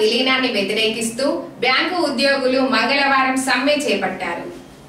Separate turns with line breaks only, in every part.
విలీనాన్ని వ్యతిరేకిస్తూ బ్యాంకు ఉద్యోగులు మంగళవారం సమ్మె చేపట్టారు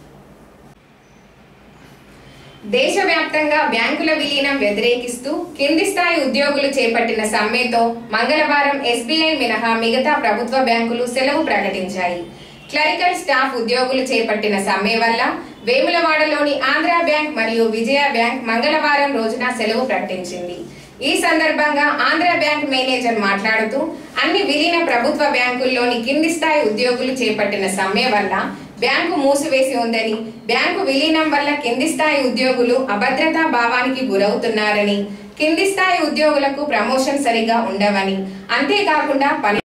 దేశవ్యాప్తంగా బ్యాంకుల విలీనం వ్యతిరేకిస్తూ కింది స్థాయి ఉద్యోగులు చేపట్టిన సమ్మెతో మంగళవారం ఎస్బీఐ మినహా మిగతా ప్రభుత్వ బ్యాంకులు సెలవు ప్రకటించాయి క్లరికల్ స్టాఫ్ ఉద్యోగులు చేపట్టిన సమ్మె వల్ల వేములవాడలోని ఆంధ్రా బ్యాంక్ మరియు విజయ బ్యాంక్ మంగళవారం రోజున సెలవు ప్రకటించింది ఈ సందర్భంగా ఆంధ్ర బ్యాంక్ మేనేజర్ మాట్లాడుతూ అన్ని విలీన ప్రభుత్వ బ్యాంకుల్లోని కింది స్థాయి ఉద్యోగులు చేపట్టిన సమ్మె వల్ల బ్యాంకు మూసివేసి ఉందని బ్యాంకు విలీనం వల్ల కింది స్థాయి ఉద్యోగులు అభద్రతా భావానికి గురవుతున్నారని కింది స్థాయి ఉద్యోగులకు ప్రమోషన్ సరిగా ఉండవని అంతేకాకుండా పని